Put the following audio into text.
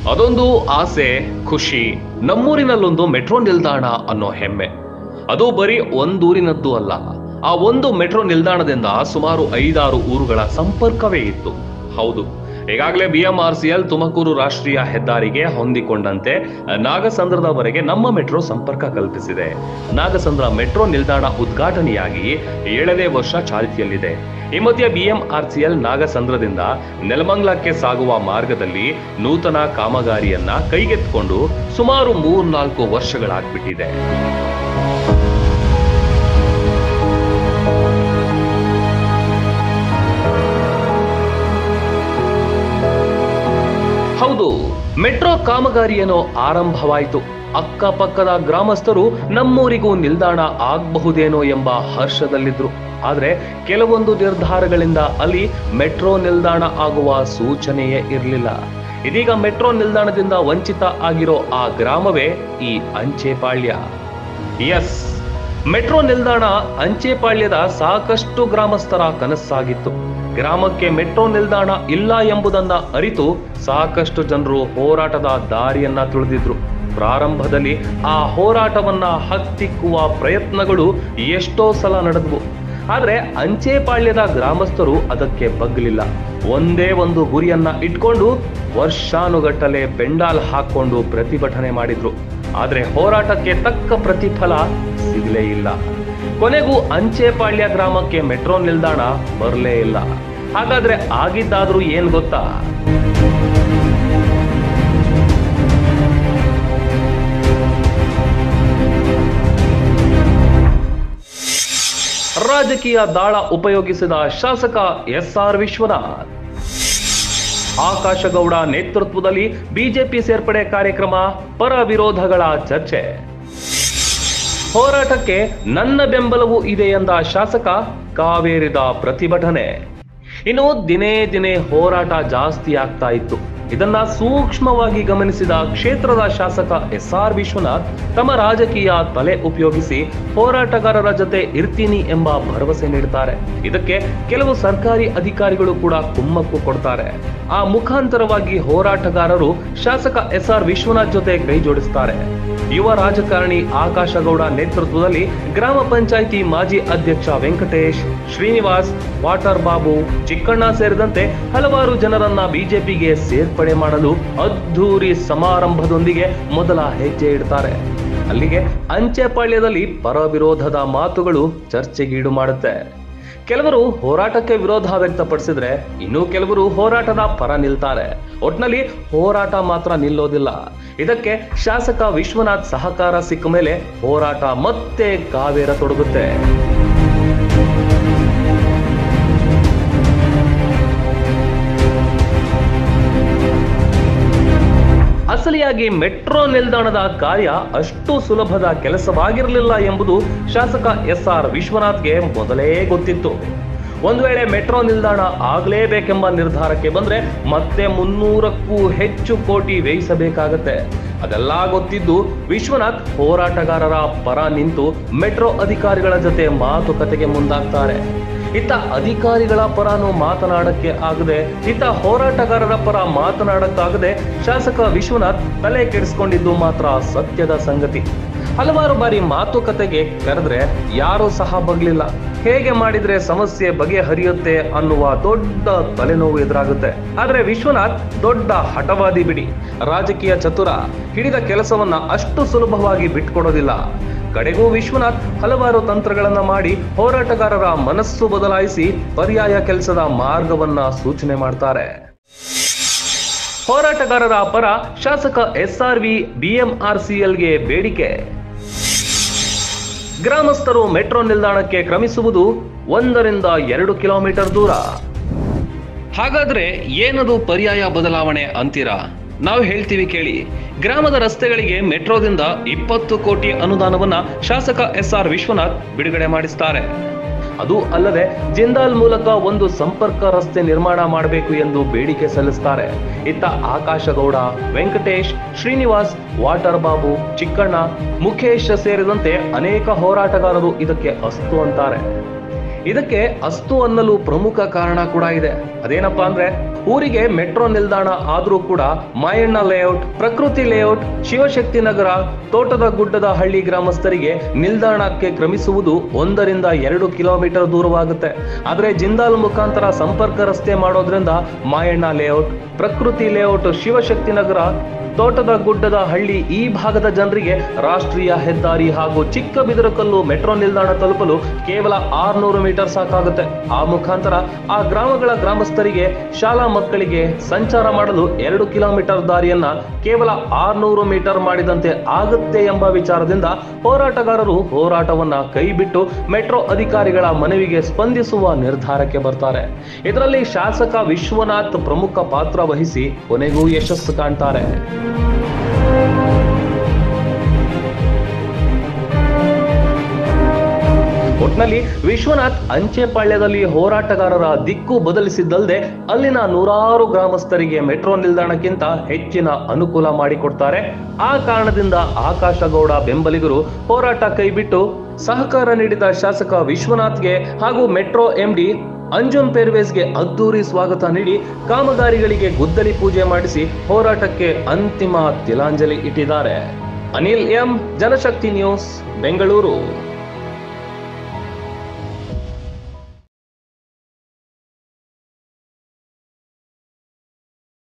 ಅದೊಂದು ಆಸೆ ಖುಷಿ ನಮ್ಮೂರಿನಲ್ಲೊಂದು ಮೆಟ್ರೋ ನಿಲ್ದಾಣ ಅನ್ನೋ ಹೆಮ್ಮೆ ಅದು ಬರೀ ಒಂದೂರಿನದ್ದು ಅಲ್ಲ ಆ ಒಂದು ಮೆಟ್ರೋ ನಿಲ್ದಾಣದಿಂದ ಸುಮಾರು ಐದಾರು ಊರುಗಳ ಸಂಪರ್ಕವೇ ಇತ್ತು ಹೌದು ಈಗಾಗಲೇ ಬಿಎಂಆರ್ಸಿಎಲ್ ತುಮಕೂರು ರಾಷ್ಟ್ರೀಯ ಹೆದ್ದಾರಿಗೆ ಹೊಂದಿಕೊಂಡಂತೆ ನಾಗಸಂದ್ರದವರೆಗೆ ನಮ್ಮ ಮೆಟ್ರೋ ಸಂಪರ್ಕ ಕಲ್ಪಿಸಿದೆ ನಾಗಸಂದ್ರ ಮೆಟ್ರೋ ನಿಲ್ದಾಣ ಉದ್ಘಾಟನೆಯಾಗಿ ಏಳನೇ ವರ್ಷ ಚಾಲ್ತಿಯಲ್ಲಿದೆ ಈ ಮಧ್ಯೆ ಬಿಎಂಆರ್ಸಿಎಲ್ ನಾಗಸಂದ್ರದಿಂದ ನೆಲಮಂಗ್ಲಕ್ಕೆ ಸಾಗುವ ಮಾರ್ಗದಲ್ಲಿ ನೂತನ ಕಾಮಗಾರಿಯನ್ನ ಕೈಗೆತ್ತಿಕೊಂಡು ಸುಮಾರು ಮೂರ್ನಾಲ್ಕು ವರ್ಷಗಳಾಗ್ಬಿಟ್ಟಿದೆ ಹೌದು ಮೆಟ್ರೋ ಕಾಮಗಾರಿಯೇನೋ ಆರಂಭವಾಯಿತು ಅಕ್ಕಪಕ್ಕದ ಗ್ರಾಮಸ್ಥರು ನಮ್ಮೂರಿಗೂ ನಿಲ್ದಾಣ ಆಗಬಹುದೇನೋ ಎಂಬ ಹರ್ಷದಲ್ಲಿದ್ರು ಆದ್ರೆ ಕೆಲವೊಂದು ನಿರ್ಧಾರಗಳಿಂದ ಅಲ್ಲಿ ಮೆಟ್ರೋ ನಿಲ್ದಾಣ ಆಗುವ ಸೂಚನೆಯೇ ಇರಲಿಲ್ಲ ಇದೀಗ ಮೆಟ್ರೋ ನಿಲ್ದಾಣದಿಂದ ವಂಚಿತ ಆಗಿರೋ ಆ ಗ್ರಾಮವೇ ಈ ಅಂಚೆಪಾಳ್ಯ ಎಸ್ ಮೆಟ್ರೋ ನಿಲ್ದಾಣ ಅಂಚೆಪಾಳ್ಯದ ಸಾಕಷ್ಟು ಗ್ರಾಮಸ್ಥರ ಕನಸಾಗಿತ್ತು ಗ್ರಾಮಕ್ಕೆ ಮೆಟ್ರೋ ನಿಲ್ದಾಣ ಇಲ್ಲ ಎಂಬುದನ್ನ ಅರಿತು ಸಾಕಷ್ಟು ಜನರು ಹೋರಾಟದ ದಾರಿಯನ್ನ ತುಳಿದಿದ್ರು ಪ್ರಾರಂಭದಲ್ಲಿ ಆ ಹೋರಾಟವನ್ನ ಹತ್ತಿಕ್ಕುವ ಪ್ರಯತ್ನಗಳು ಎಷ್ಟೋ ಸಲ ನಡೆದವು ಆದ್ರೆ ಅಂಚೆಪಾಳ್ಯದ ಗ್ರಾಮಸ್ಥರು ಅದಕ್ಕೆ ಬಗ್ಲಿಲ್ಲ ಒಂದೇ ಒಂದು ಗುರಿಯನ್ನ ಇಟ್ಕೊಂಡು ವರ್ಷಾನುಗಟ್ಟಲೆ ಪೆಂಡಾಲ್ ಹಾಕೊಂಡು ಪ್ರತಿಭಟನೆ ಮಾಡಿದ್ರು ಆದ್ರೆ ಹೋರಾಟಕ್ಕೆ ತಕ್ಕ ಪ್ರತಿಫಲ ಸಿಗಲೇ ಇಲ್ಲ ಕೊನೆಗೂ ಅಂಚೆಪಾಳ್ಯ ಗ್ರಾಮಕ್ಕೆ ಮೆಟ್ರೋ ನಿಲ್ದಾಣ ಬರಲೇ ಇಲ್ಲ ಹಾಗಾದ್ರೆ ಆಗಿದ್ದಾದ್ರೂ ಏನ್ ಗೊತ್ತಾ ರಾಜಕೀಯ ದಾಳ ಉಪಯೋಗಿಸಿದ ಶಾಸಕ ಎಸ್ ಆರ್ ವಿಶ್ವನಾಥ್ ಆಕಾಶಗೌಡ ನೇತೃತ್ವದಲ್ಲಿ ಬಿಜೆಪಿ ಸೇರ್ಪಡೆ ಕಾರ್ಯಕ್ರಮ ಪರ ವಿರೋಧಗಳ ಚರ್ಚೆ ಹೋರಾಟಕ್ಕೆ ನನ್ನ ಬೆಂಬಲವೂ ಇದೆ ಎಂದ ಶಾಸಕ ಕಾವೇರಿದ ಪ್ರತಿಭಟನೆ ಇನ್ನು ದಿನೇ ದಿನೇ ಹೋರಾಟ ಜಾಸ್ತಿ ಆಗ್ತಾ ಇತ್ತು ಇದನ್ನ ಸೂಕ್ಷ್ಮವಾಗಿ ಗಮನಿಸಿದ ಕ್ಷೇತ್ರದ ಶಾಸಕ ಎಸ್ ಆರ್ ವಿಶ್ವನಾಥ್ ತಮ್ಮ ರಾಜಕೀಯ ತಲೆ ಉಪಯೋಗಿಸಿ ಹೋರಾಟಗಾರರ ಜೊತೆ ಇರ್ತೀನಿ ಎಂಬ ಭರವಸೆ ನೀಡುತ್ತಾರೆ ಇದಕ್ಕೆ ಕೆಲವು ಸರ್ಕಾರಿ ಅಧಿಕಾರಿಗಳು ಕೂಡ ಕುಮ್ಮಕ್ಕು ಕೊಡ್ತಾರೆ ಆ ಮುಖಾಂತರವಾಗಿ ಹೋರಾಟಗಾರರು ಶಾಸಕ ಎಸ್ ಆರ್ ವಿಶ್ವನಾಥ್ ಜೊತೆ ಕೈ ಜೋಡಿಸ್ತಾರೆ ಯುವ ರಾಜಕಾರಣಿ ಆಕಾಶಗೌಡ ನೇತೃತ್ವದಲ್ಲಿ ಗ್ರಾಮ ಪಂಚಾಯಿತಿ ಮಾಜಿ ಅಧ್ಯಕ್ಷ ವೆಂಕಟೇಶ್ ಶ್ರೀನಿವಾಸ್ ವಾಟರ್ ಬಾಬು ಚಿಕ್ಕಣ್ಣ ಸೇರಿದಂತೆ ಹಲವಾರು ಜನರನ್ನ ಬಿಜೆಪಿಗೆ ಸೇರ್ಪಡೆ ಮಾಡಲು ಅದ್ಧೂರಿ ಸಮಾರಂಭದೊಂದಿಗೆ ಮೊದಲ ಹೆಜ್ಜೆ ಇಡ್ತಾರೆ ಅಲ್ಲಿಗೆ ಅಂಚೆಪಾಳ್ಯದಲ್ಲಿ ಪರ ವಿರೋಧದ ಮಾತುಗಳು ಚರ್ಚೆಗೀಡು ಮಾಡುತ್ತೆ ಕೆಲವರು ಹೋರಾಟಕ್ಕೆ ವಿರೋಧ ವ್ಯಕ್ತಪಡಿಸಿದ್ರೆ ಇನ್ನು ಕೆಲವರು ಹೋರಾಟದ ಪರ ನಿಲ್ತಾರೆ ಒಟ್ನಲ್ಲಿ ಹೋರಾಟ ಮಾತ್ರ ನಿಲ್ಲೋದಿಲ್ಲ ಇದಕ್ಕೆ ಶಾಸಕ ವಿಶ್ವನಾಥ್ ಸಹಕಾರ ಸಿಕ್ಕ ಮೇಲೆ ಹೋರಾಟ ಮತ್ತೆ ಕಾವೇರ ತೊಡಗುತ್ತೆ ಅಸಲಿಯಾಗಿ ಮೆಟ್ರೋ ನಿಲ್ದಾಣದ ಕಾರ್ಯ ಅಷ್ಟು ಸುಲಭದ ಕೆಲಸವಾಗಿರಲಿಲ್ಲ ಎಂಬುದು ಶಾಸಕ ಎಸ್ ಆರ್ ವಿಶ್ವನಾಥ್ಗೆ ಮೊದಲೇ ಗೊತ್ತಿತ್ತು ಒಂದು ವೇಳೆ ಮೆಟ್ರೋ ನಿಲ್ದಾಣ ಆಗಲೇಬೇಕೆಂಬ ನಿರ್ಧಾರಕ್ಕೆ ಬಂದ್ರೆ ಮತ್ತೆ ಮುನ್ನೂರಕ್ಕೂ ಹೆಚ್ಚು ಕೋಟಿ ವ್ಯಯಿಸಬೇಕಾಗತ್ತೆ ಅದೆಲ್ಲ ಗೊತ್ತಿದ್ದು ವಿಶ್ವನಾಥ್ ಹೋರಾಟಗಾರರ ಪರ ನಿಂತು ಮೆಟ್ರೋ ಅಧಿಕಾರಿಗಳ ಜೊತೆ ಮಾತುಕತೆಗೆ ಮುಂದಾಗ್ತಾರೆ ಇತ್ತ ಅಧಿಕಾರಿಗಳ ಪರನು ಮಾತನಾಡಕ್ಕೆ ಆಗದೆ ಇತ್ತ ಹೋರಾಟಗಾರರ ಪರ ಮಾತನಾಡಕ್ಕಾಗದೆ ಶಾಸಕ ವಿಶ್ವನಾಥ್ ತಲೆ ಕೆಡಿಸ್ಕೊಂಡಿದ್ದು ಮಾತ್ರ ಸತ್ಯದ ಸಂಗತಿ ಹಲವಾರು ಬಾರಿ ಮಾತುಕತೆಗೆ ಕರೆದ್ರೆ ಯಾರೂ ಸಹ ಬಗ್ಲಿಲ್ಲ ಹೇಗೆ ಮಾಡಿದ್ರೆ ಸಮಸ್ಯೆ ಬಗೆಹರಿಯುತ್ತೆ ಅನ್ನುವ ದೊಡ್ಡ ತಲೆನೋವು ಎದುರಾಗುತ್ತೆ ಆದ್ರೆ ವಿಶ್ವನಾಥ್ ದೊಡ್ಡ ಹಠವಾದಿ ಬಿಡಿ ರಾಜಕೀಯ ಚತುರ ಹಿಡಿದ ಕೆಲಸವನ್ನ ಅಷ್ಟು ಸುಲಭವಾಗಿ ಬಿಟ್ಕೊಡೋದಿಲ್ಲ ಕಡೆಗೂ ವಿಶ್ವನಾಥ್ ಹಲವಾರು ತಂತ್ರಗಳನ್ನ ಮಾಡಿ ಹೋರಾಟಗಾರರ ಮನಸ್ಸು ಬದಲಾಯಿಸಿ ಪರ್ಯಾಯ ಕೆಲಸದ ಮಾರ್ಗವನ್ನ ಸೂಚನೆ ಮಾಡ್ತಾರೆ ಹೋರಾಟಗಾರರ ಪರ ಶಾಸಕ ಎಸ್ಆರ್ವಿ ಬಿಎಂಆರ್ಸಿಎಲ್ಗೆ ಬೇಡಿಕೆ ಗ್ರಾಮಸ್ಥರು ಮೆಟ್ರೋ ನಿಲ್ದಾಣಕ್ಕೆ ಕ್ರಮಿಸುವುದು ಒಂದರಿಂದ ಎರಡು ಕಿಲೋಮೀಟರ್ ದೂರ ಹಾಗಾದ್ರೆ ಏನದು ಪರ್ಯಾಯ ಬದಲಾವಣೆ ಅಂತೀರಾ ನಾವು ಹೇಳ್ತೀವಿ ಕೇಳಿ ಗ್ರಾಮದ ರಸ್ತೆಗಳಿಗೆ ಮೆಟ್ರೋದಿಂದ ಇಪ್ಪತ್ತು ಕೋಟಿ ಅನುದಾನವನ್ನ ಶಾಸಕ ಎಸ್ ಆರ್ ವಿಶ್ವನಾಥ್ ಬಿಡುಗಡೆ ಮಾಡಿಸ್ತಾರೆ ಅದು ಅಲ್ಲದೆ ಜಿಂದಾಲ್ ಮೂಲಕ ಒಂದು ಸಂಪರ್ಕ ರಸ್ತೆ ನಿರ್ಮಾಣ ಮಾಡಬೇಕು ಎಂದು ಬೇಡಿಕೆ ಸಲ್ಲಿಸ್ತಾರೆ ಇತ್ತ ಆಕಾಶಗೌಡ ವೆಂಕಟೇಶ್ ಶ್ರೀನಿವಾಸ್ ವಾಟರ್ ಬಾಬು ಚಿಕ್ಕಣ್ಣ ಮುಖೇಶ್ ಸೇರಿದಂತೆ ಅನೇಕ ಹೋರಾಟಗಾರರು ಇದಕ್ಕೆ ಅಸ್ತು ಅಂತಾರೆ ಇದಕ್ಕೆ ಅಸ್ತು ಅನ್ನಲು ಪ್ರಮುಖ ಕಾರಣ ಕೂಡ ಇದೆ ಅದೇನಪ್ಪಾ ಅಂದ್ರೆ ಊರಿಗೆ ಮೆಟ್ರೋ ನಿಲ್ದಾಣ ಆದ್ರೂ ಕೂಡ ಮಾಯಣ್ಣ ಲೇಔಟ್ ಪ್ರಕೃತಿ ಲೇಔಟ್ ಶಿವಶಕ್ತಿ ನಗರ ತೋಟದ ಗುಡ್ಡದ ಹಳ್ಳಿ ಗ್ರಾಮಸ್ಥರಿಗೆ ನಿಲ್ದಾಣಕ್ಕೆ ಕ್ರಮಿಸುವುದು ಒಂದರಿಂದ ಎರಡು ಕಿಲೋಮೀಟರ್ ದೂರವಾಗುತ್ತೆ ಆದ್ರೆ ಜಿಂದಾಲ್ ಮುಖಾಂತರ ಸಂಪರ್ಕ ರಸ್ತೆ ಮಾಡೋದ್ರಿಂದ ಮಾಯಣ್ಣ ಲೇಔಟ್ ಪ್ರಕೃತಿ ಲೇಔಟ್ ಶಿವಶಕ್ತಿ ನಗರ ತೋಟದ ಗುಡ್ಡದ ಹಳ್ಳಿ ಈ ಭಾಗದ ಜನರಿಗೆ ರಾಷ್ಟ್ರೀಯ ಹೆದ್ದಾರಿ ಹಾಗೂ ಚಿಕ್ಕ ಬಿದರಕಲ್ಲು ಮೆಟ್ರೋ ನಿಲ್ದಾಣ ತಲುಪಲು ಕೇವಲ ಆರ್ನೂರು ಮೀಟರ್ ಸಾಕಾಗುತ್ತೆ ಆ ಮುಖಾಂತರ ಆ ಗ್ರಾಮಗಳ ಗ್ರಾಮಸ್ಥರಿಗೆ ಶಾಲಾ ಮಕ್ಕಳಿಗೆ ಸಂಚಾರ ಮಾಡಲು ಎರಡು ಕಿಲೋಮೀಟರ್ ದಾರಿಯನ್ನ ಕೇವಲ ಆರ್ನೂರು ಮೀಟರ್ ಮಾಡಿದಂತೆ ಆಗುತ್ತೆ ಎಂಬ ವಿಚಾರದಿಂದ ಹೋರಾಟಗಾರರು ಹೋರಾಟವನ್ನ ಕೈಬಿಟ್ಟು ಮೆಟ್ರೋ ಅಧಿಕಾರಿಗಳ ಮನವಿಗೆ ಸ್ಪಂದಿಸುವ ನಿರ್ಧಾರಕ್ಕೆ ಬರ್ತಾರೆ ಇದರಲ್ಲಿ ಶಾಸಕ ವಿಶ್ವನಾಥ್ ಪ್ರಮುಖ ಪಾತ್ರ ವಹಿಸಿ ಕೊನೆಗೂ ಯಶಸ್ಸು ಕಾಣ್ತಾರೆ ಒಟ್ನಲ್ಲಿ ವಿಶ್ವನಾಥ್ ಅಂಚೆಪಾಳ್ಯದಲ್ಲಿ ಹೋರಾಟಗಾರರ ದಿಕ್ಕು ಬದಲಿಸಿದ್ದಲ್ಲದೆ ಅಲ್ಲಿನ ನೂರಾರು ಗ್ರಾಮಸ್ಥರಿಗೆ ಮೆಟ್ರೋ ನಿಲ್ದಾಣಕ್ಕಿಂತ ಹೆಚ್ಚಿನ ಅನುಕೂಲ ಮಾಡಿಕೊಡ್ತಾರೆ ಆ ಕಾರಣದಿಂದ ಆಕಾಶಗೌಡ ಬೆಂಬಲಿಗರು ಹೋರಾಟ ಕೈಬಿಟ್ಟು ಸಹಕಾರ ನೀಡಿದ ಶಾಸಕ ವಿಶ್ವನಾಥ್ಗೆ ಹಾಗೂ ಮೆಟ್ರೋ ಎಂಡಿ ಅಂಜುಮ್ ಪೇರ್ವೇಸ್ಗೆ ಅದ್ದೂರಿ ಸ್ವಾಗತ ನೀಡಿ ಕಾಮಗಾರಿಗಳಿಗೆ ಗುದ್ದಲಿ ಪೂಜೆ ಮಾಡಿಸಿ ಹೋರಾಟಕ್ಕೆ ಅಂತಿಮ ತಿಲಾಂಜಲಿ ಇಟ್ಟಿದ್ದಾರೆ ಅನಿಲ್ ಎಂ ಜನಶಕ್ತಿ ನ್ಯೂಸ್ ಬೆಂಗಳೂರು